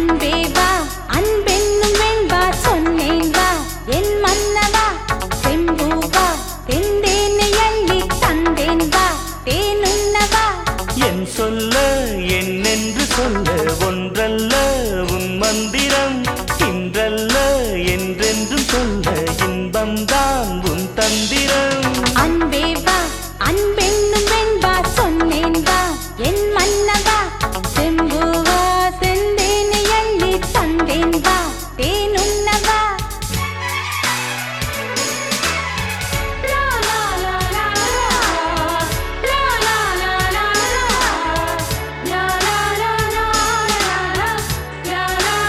அன்பே வா அன்பென்னும் வெண்பா சொன்னேன் வா என் மன்னவா செம்பூவா தெந்தேனை அள்ளி தந்தேன் வா தேனுண்ணவா என் சொல்ல என்னென்று சொல்ல ஒன்றல்ல உன் மந்திரம் இன்றல்ல என்றென்றும் சொல்ல இன்பம்தான் உன் தந்திரம் அன்பே வா அன்பென்னும் வெண்பா சொன்னேன் வா என் மன்னவா செம்பூவா செந்தேனை அள்ளி தந்தேன் வா தேனுண்ணவா லா லா லா லா லா லா லா லா லா லா லா லா லா லா லா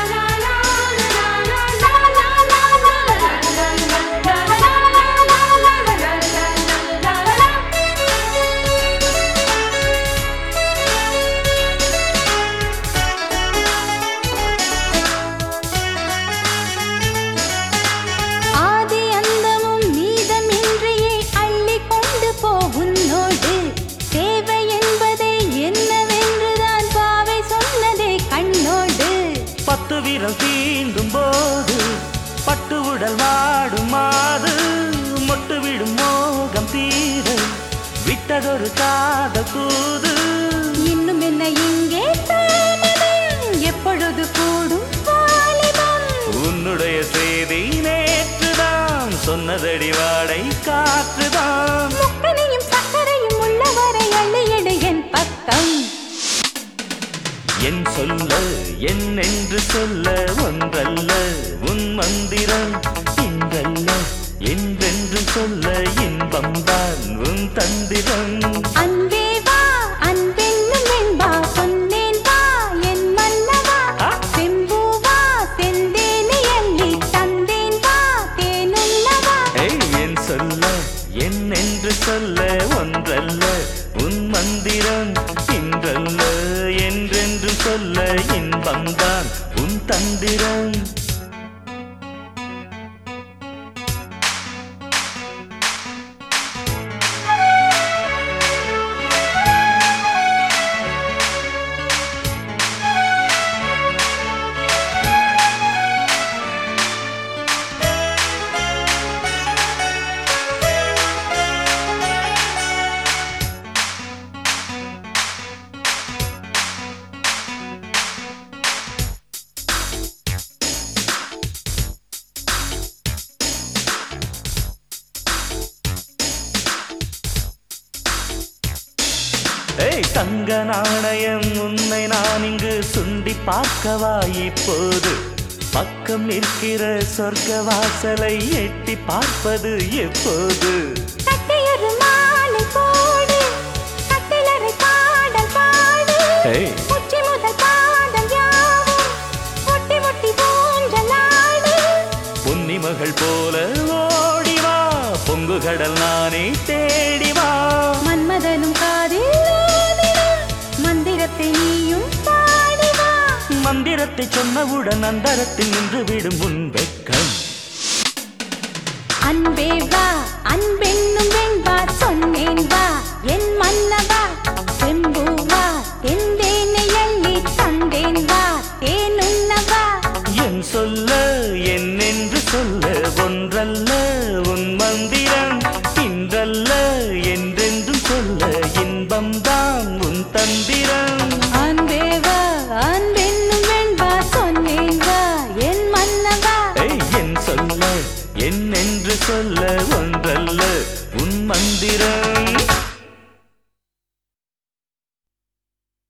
ஆதி அந்தமும் மீதமின்றியே அள்ளி கொண்டு போ உன்னோடு தேவை என்பதை என்னவென்றுதான் பாவை சொன்னதே கண்ணோடு பத்து விரல் தீண்டும் போது பட்டு உடல் வாடும் மாது மொட்டு விடும் மோகம் தீர விட்டதொரு காதல் தூது இன்னும் என்ன இங்கே தாமதம் எப்பொழுது கூடும் வாலிபம் உன்னுடைய செய்தி நேற்றுதான் சொன்னதடி வாடை காற்றுதான் முக்கனையும் சக்கரையும் உள்ளவரை அள்ளியடு என் பக்கம் என் சொல்ல என் என்று சொல்ல ஒன்றல்ல உன் மந்திரம் இன்றல்ல என்றென்று சொல்ல இன்பம்தான் உன் தந்திரம் அன்பே வா அன்பென்னும் வெண்பா சொன்னேன் வா என் மன்னவா ஆ? செம்பூவா செந்தேனை அள்ளி தந்தேன் வா தேனுள்ளவா ஏய், என் சொல்ல என் என்று சொல்ல ஒன்றல்ல உன் மந்திரம் இன்றல்ல என்றென்று சொல்ல இன்பம்தான் உன் தந்திரம் ஏய் தங்க நாணயம் உன்னை நான் இங்கு சுண்டி பார்க்கவா இப்போது பக்கம் நிற்கிற சொர்க்க வாசலை எட்டி பார்ப்பது எப்போது கட்டையொரு மாலை போடு கட்டிலறை பாடல் பாடு ஏய். உச்சி முதல் பாதம் யாவும் ஒட்டி ஒட்டி ஊஞ்சலாடு பொன்னி மகள் போல ஓடிவா பொங்கு கடல் நானே தேடிவா மன்மதனும் காதில் ஓதிடும் மந்திரத்தை நீயும் பாடிவா மந்திரத்தை சொன்னவுடன் அந்தரத்தில் நின்று விடும் உன் வெட்கம் அன்பே வா அன்பென்னும் வெண்பா சொன்னேன் வா என் மன்னவா செம்பூவா தெந்தேனை அள்ளி தந்தேன் வா தேனுண்ணவா என் சொல்ல என்னென்று சொல்ல ஒன்றல்ல உன்